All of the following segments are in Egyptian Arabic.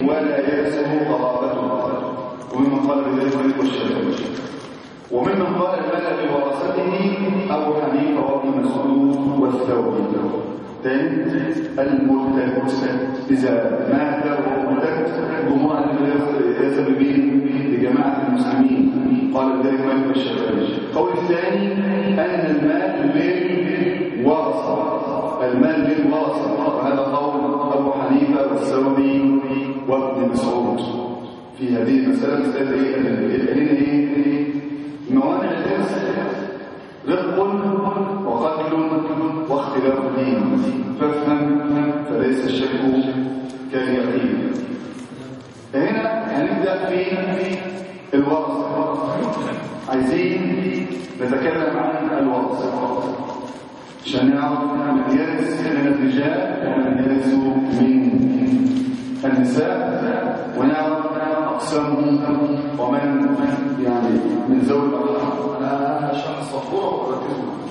ولا يرثه قرابته وممن قال بذلك مالك والشافعي وممن قال المال بورثته ابو حنيفه وابن مسعود والثوري ثاني المرتد اذا مات وهو مرتد جمهور يذهب به لجماعه المسلمين قال بذلك مالك والشافعي القول الثاني ان المال للورثه المال للورثه وهذا قول ابو حنيفه والثوري وابن مسعود في هذه المساله مساله ايه ايه موانع الارث رق وقتل واختلاف دين فافهم فليس الشك كاليقين هنا هنبدا في الورث عايزين نتكلم عن الورث عشان نعرف من يرث من الرجال ومن يرث من النساء ونعرف اقسامهم ومن يعني من ذوي الارحام انا هشرح الصفوره وركزوا معايا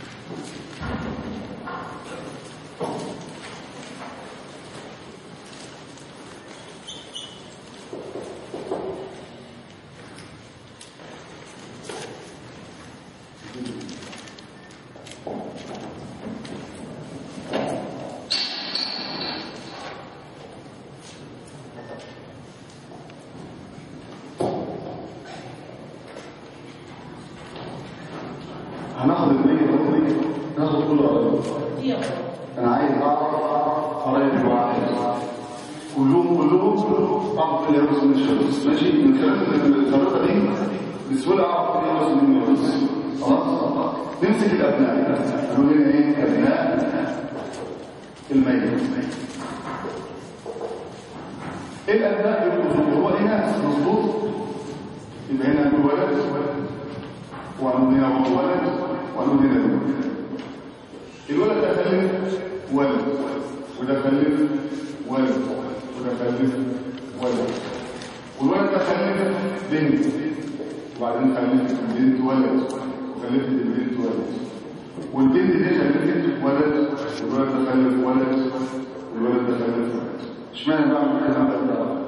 هناخد الاثنين ناخد كل قرايب انا عايز اعرف قرايب واحد كلهم كلهم اعرف اللي يرقص من الشمس ماشي من خلال الخريطه دي بسهوله اعرف اللي يرقص من الشمس خلاص نمسك الابناء نقول هنا ايه ابناء الميت ايه الابناء بالوجود هو هنا مظبوط يبقى هنا نقول ولد وعنود هنا ولد وعنود هنا ولد الولد ده خلف ولد وده خلف ولد وده خلف ولد والولد ده خلف بنت وبعدين خلفت البنت ولد وخلفت البنت ولد والبنت دي خلفت ولد والولد ده خلف ولد والولد ده خلف ولد اشمعنى بعمل الكلام ده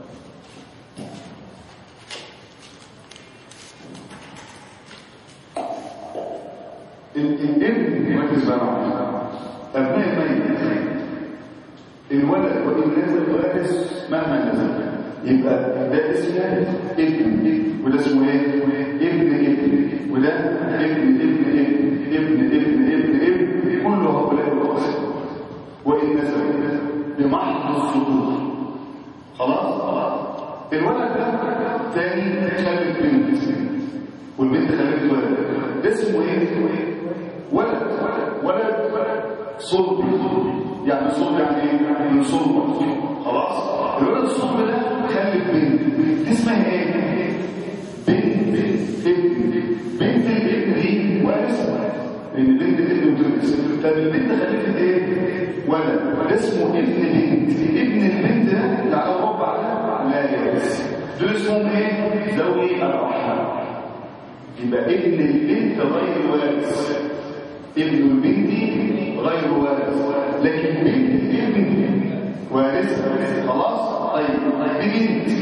الابن ركز بقى معايا ابناء الميت الولد وان نزل وارث مهما نزل يبقى ده اسمه ابن وده اسمه ايه ابن ابن وده ابن ابن ابن ابن ابن ابن ابن كل هؤلاء الاقسام وان نزل بمحض الصدور خلاص الولد ده تاني خلف بنت والبنت خلفت ولد ده اسمه ايه ولد ولد ولد صلب يعني صلب يعني ايه يعني من صلب خلاص الولد الصلب ده خلف بنت دي اسمها ايه بنت بنت ابن بنت الابن دي وارث لان بنت الابن بتورث طب البنت خلفت ايه ولد ده اسمه ابن بنت ابن البنت ده تعالى ربع لا يرث دول اسمهم ايه ذوي الارحام يبقى ابن البنت غير وارث ابن البنت غير وارث لكن بنت الابن وارث خلاص طيب دي بنت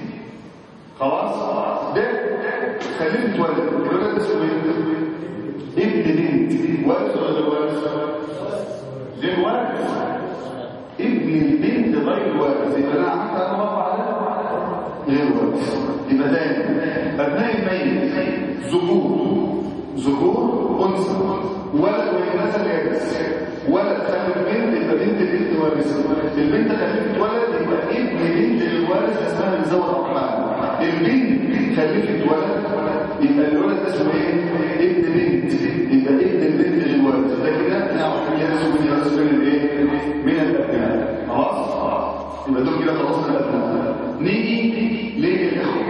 خلاص ده خلفت ولد الولد اسمه ايه ابن بنت وارث ولا وارث غير وارث ابن البنت غير وارث يبقى انا عملت انا رفع ده غير وارث يبقى ده ابناء الميت ذكور ذكور انثى ولد وينزل يرث ولد خلف بنت يبقى بنت بنت وارث البنت خلفت ولد يبقى ابن بنت الوارث اسمها من ذوي الرحمن البنت خلفت ولد يبقى الولد ده اسمه ايه ابن بنت يبقى ابن البنت الوارث ده كده نعرف يرث من يرث من الايه من الابناء خلاص يبقى دول كده خلصنا الابناء نيجي للاخوه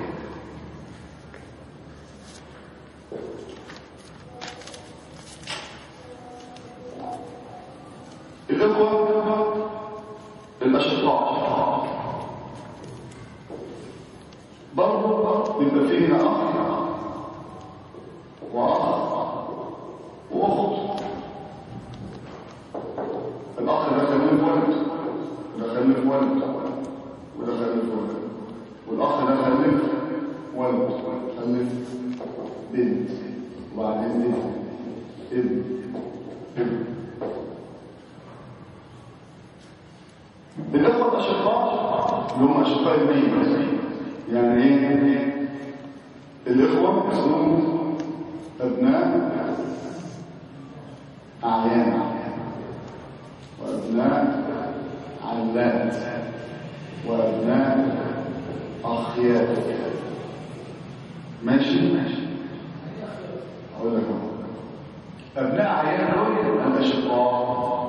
الإخوة الأشقاء برضه بيبقى فيه هنا أخ وأخ وأخت الأخ ده خلف ولد ده خلف ولد بنت وبعدين ابن ابن ابن الإخوة الأشقاء اللي هم أشقاء الميت يعني إيه؟ الإخوة اسمهم أبناء أعيان وأبناء علات وأبناء أخيات ماشي ماشي أقول لك أهو. أبناء أعيان دول الأشقاء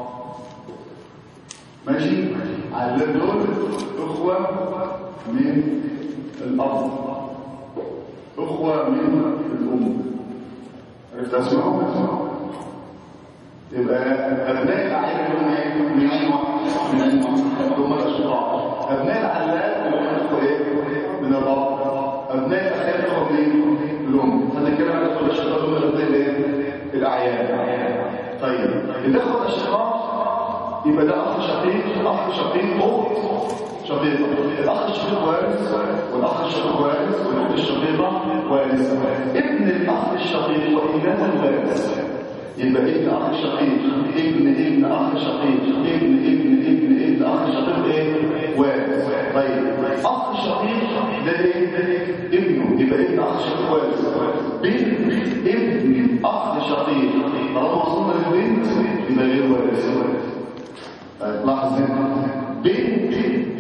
ماشي علات دول أخوة من الأب أخوة من الأم عرفت أسمعهم؟ يبقى أبناء الأعيان هم إيه؟ من أي واحد؟ من أي واحد؟ هم الأشقاء أبناء العلات اللي هم إخوة إيه؟ من الأب أبناء الأخيار إخوة من الأم فنتكلم عن الأخوة الأشقاء دول أبناء الإيه؟ الأعيان طيب الأخوة الأشقاء يبقى ده أخ شقيق أخ شقيق أخت شقيق الأخ الشقيق وارث والأخ الشقيق وارث والأخت الشقيقة وارثة ابن الأخ الشقيق وإن كان وارث يبقى ابن أخ شقيق ابن ابن أخ شقيق ابن ابن ابن ابن أخ شقيق إيه؟ وارث طيب أخ شقيق ده إيه؟ ده إيه؟ ابنه يبقى ابن أخ شقيق وارث بنت ابن أخ شقيق طالما وصلنا للبنت يبقى غير وارث طيب لاحظ هنا بنت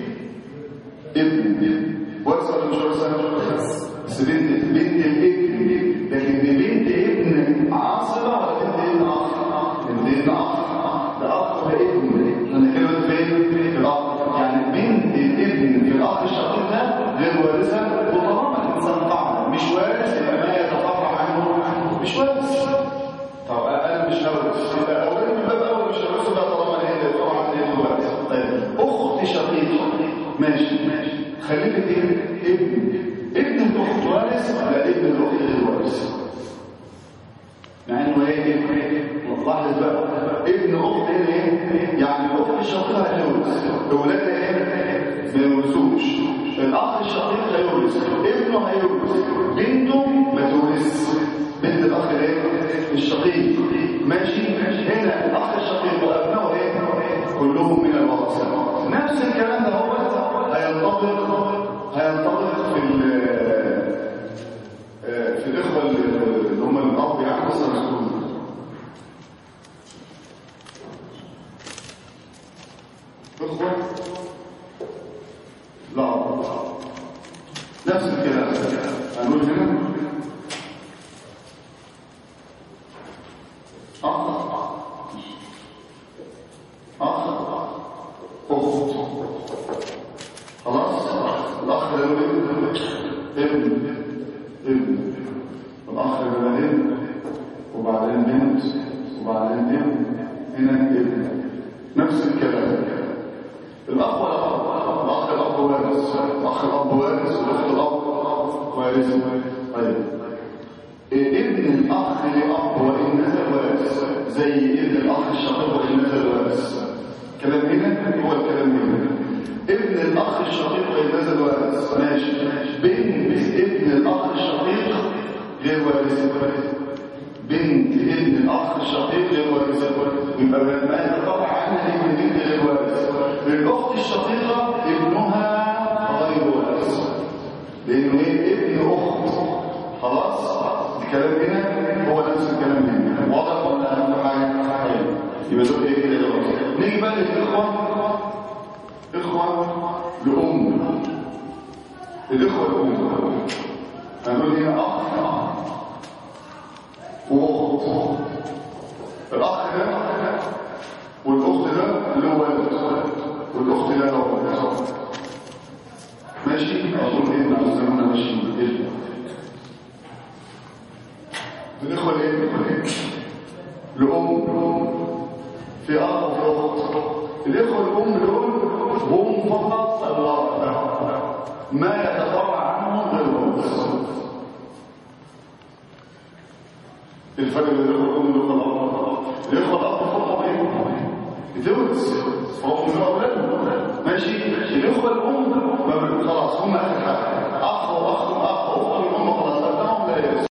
ابن ورثة ولا مش ورثة؟ بس بنت بنت الابن لكن دي بنت ابن عاصمة ولا بنت ابن أخ؟ بنت ابن أخ ده أخ ده ابن احنا كلمة فين؟ في الأخ يعني بنت الابن في الأخ الشقيق ده غير وارثة وطالما الإنسان قاعدة مش وارث يبقى ما يتفرع عنه مش وارث طب انا مش هورث يبقى اولا من باب اول مش هورث بقى طالما انا هي طبعا هي دلوقتي طيب اخت شقيقه ماشي ماشي خليك ايه ابن ابن الاخت وارث لا ابن الاخت غير وارث مع انه ايه لاحظ بقى ابن اخت هنا ايه يعني الاخت الشقيقه هتورث اولادها ايه ما يورثوش الاخ الشقيق هيورث ابنه هيورث بنته ما تورث بنت الاخ الايه الشقيق ماشي هنا الاخ الشقيق وابنائه ايه كلهم من الورثه نفس الكلام ده هو هينطبق هينطبق في ال في الاخوه اللي هم الاب يعني مثلا اخوه لا نفس الكلام هنقول هنا أخ أخ أخت خلاص الأخ ده ابن ابن ابن الأخ ده ابن وبعدين بنت وبعدين ابن هنا ابن نفس الكلام الأخ والأخ الأخ الأب وارث الأخ الأب وارث والأخت الأب وارث طيب ابن الأخ لأب وإن نزل وارث زي ابن الأخ الشقيق وإن نزل وارث كلام هنا هو الكلام هنا ابن الأخ الشقيق وإن نزل وارث ماشي بنت ابن الأخ الشقيق غير وارث بنت ابن الأخ الشقيق غير وارث يبقى ما يتقطع عنها ابن بنت غير وارث الأخت الشقيقة ابنها غير وارث لأنه ايه ابن أخت خلاص الكلام هنا هو نفس الكلام هنا واضح ولا اهم حاجه طيب يبقى دول ايه كده دلوقتي نيجي بقى للاخوه اخوه لام الاخوه لام هنقول هنا اخ واخت الاخ ده والاخت ده له ولد والاخت ده له ولد ماشي اظن ايه مع الزمن ماشي كده الإخوة الإيه؟ لأم في أخ وفي أخت الإخوة الأم دول هم فقط الورثة ما يتفرع عنهم غير الورثة الفرق بين الإخوة الأم والإخوة الأب الإخوة الأب فقط إيه؟ يتورث فهم من أولادهم ماشي الإخوة الأم خلاص هم آخر حاجة